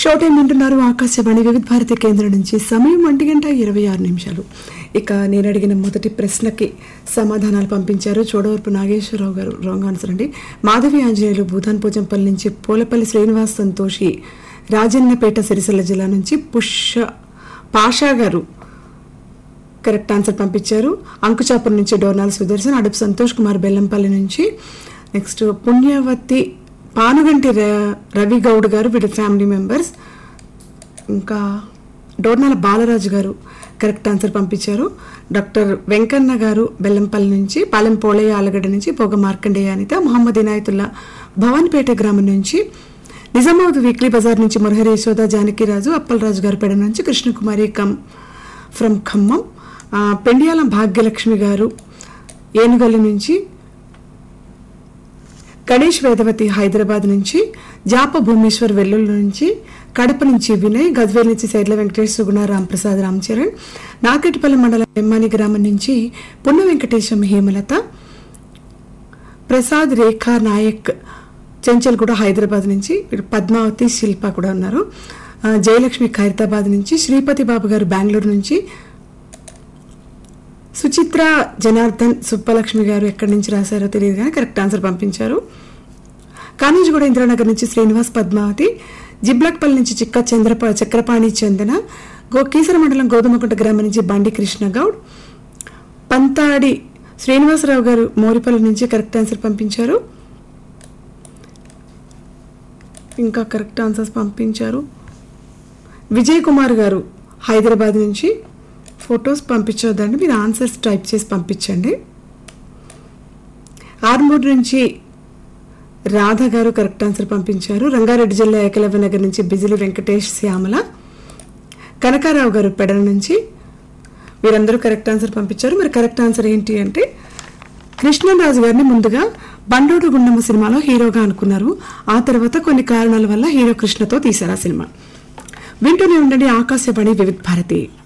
show time వింటున్నారు ఆకాశవాణి వివిధ భారతి కేంద్రం నుంచి సమయం ఒంటి గంట ఇరవై ఆరు నిమిషాలు ఇక నేను అడిగిన మొదటి ప్రశ్నకి సమాధానాలు పంపించారు చోడవరపు నాగేశ్వరరావు గారు రాంగ్ ఆన్సర్ అండి మాధవి ఆంజనేయులు భూతాన్ పూజంపల్లి నుంచి పూలపల్లి శ్రీనివాస్ సంతోషి రాజన్నపేట సిరిసిల్ల జిల్లా నుంచి పుష్ప పాషా గారు కరెక్ట్ ఆన్సర్ పంపించారు అంకుచాపురం నుంచి డోర్నాల్ సుదర్శన్ అడుపు సంతోష్ కుమార్ బెల్లంపల్లి నుంచి నెక్స్ట్ పుణ్యవతి పానుగంటి ర- రవి గౌడ్ గారు వీళ్ళ ఫ్యామిలీ మెంబర్స్ ఇంకా డోర్నాల బాలరాజు గారు కరెక్ట్ ఆన్సర్ పంపించారు డాక్టర్ వెంకన్న గారు బెల్లంపల్లి నుంచి పాలెం పోలయ్య ఆలగడ్డ నుంచి పొగ మార్కండేయ అనిత మొహమ్మద్ ఇనాయతుల్లా భవాన్పేట గ్రామం నుంచి నిజామాబాద్ వీక్లీ బజార్ నుంచి మురహరి యశోద జానకిరాజు అప్పలరాజు గారు పెడ నుంచి కృష్ణకుమారి కమ్ ఫ్రమ్ ఖమ్మం ఆ, పెండియాలం భాగ్యలక్ష్మి గారు ఏనుగల్లి నుంచి గణేష్ వేదవతి హైదరాబాద్ నుంచి జాప భూమేశ్వర్ వెల్లుల్లి నుంచి కడప నుంచి వినయ్ గద్వేల్ నుంచి సైడ్ల వెంకటేష్ సుగుణ రాంప్రసాద్ రామ్ చరణ్ నాకెటిపల్లి మండలం ఎమ్మాని గ్రామం నుంచి పున్న వెంకటేశం హేమలత ప్రసాద్ రేఖా నాయక్ చెంచల్ కూడా హైదరాబాద్ నుంచి వీరు పద్మావతి శిల్ప కూడా ఉన్నారు ఆ, జయలక్ష్మి ఖైరతాబాద్ నుంచి శ్రీపతి బాబు గారు బెంగళూరు నుంచి సుచిత్ర జనార్దన్ సుబ్బలక్ష్మి గారు ఎక్కడి నుంచి రాశారో తెలియదు కానీ కరెక్ట్ ఆన్సర్ పంపించారు కానించిగూడ ఇంద్రానగర్ నుంచి శ్రీనివాస్ పద్మావతి జిబ్లక్పల్లి నుంచి చిక్క చంద్రప చక్రపాణి చందన గో కీసర మండలం గోధుమకుంట గ్రామం నుంచి బండి కృష్ణ గౌడ్ పంతాడి శ్రీనివాసరావు గారు మోరిపల్లి నుంచి కరెక్ట్ ఆన్సర్ పంపించారు ఇంకా కరెక్ట్ ఆన్సర్స్ పంపించారు విజయ్ కుమార్ గారు హైదరాబాద్ నుంచి ఫొటోస్ పంపించొద్దండి మీరు ఆన్సర్స్ టైప్ చేసి పంపించండి ఆర్మూర్ నుంచి రాధ గారు కరెక్ట్ ఆన్సర్ పంపించారు రంగారెడ్డి జిల్లా ఏకలవ్య నగర్ నుంచి బిజిలి వెంకటేష్ శ్యామల కనకారావు గారు పెడల నుంచి వీరందరూ కరెక్ట్ ఆన్సర్ పంపించారు మరి కరెక్ట్ ఆన్సర్ ఏంటి అంటే కృష్ణరాజు గారిని ముందుగా బండోడు గుండమ్మ సినిమాలో హీరోగా అనుకున్నారు ఆ తర్వాత కొన్ని కారణాల వల్ల హీరో కృష్ణతో తీశారు ఆ సినిమా వింటూనే ఉండండి ఆకాశవాణి వివిధ భారతి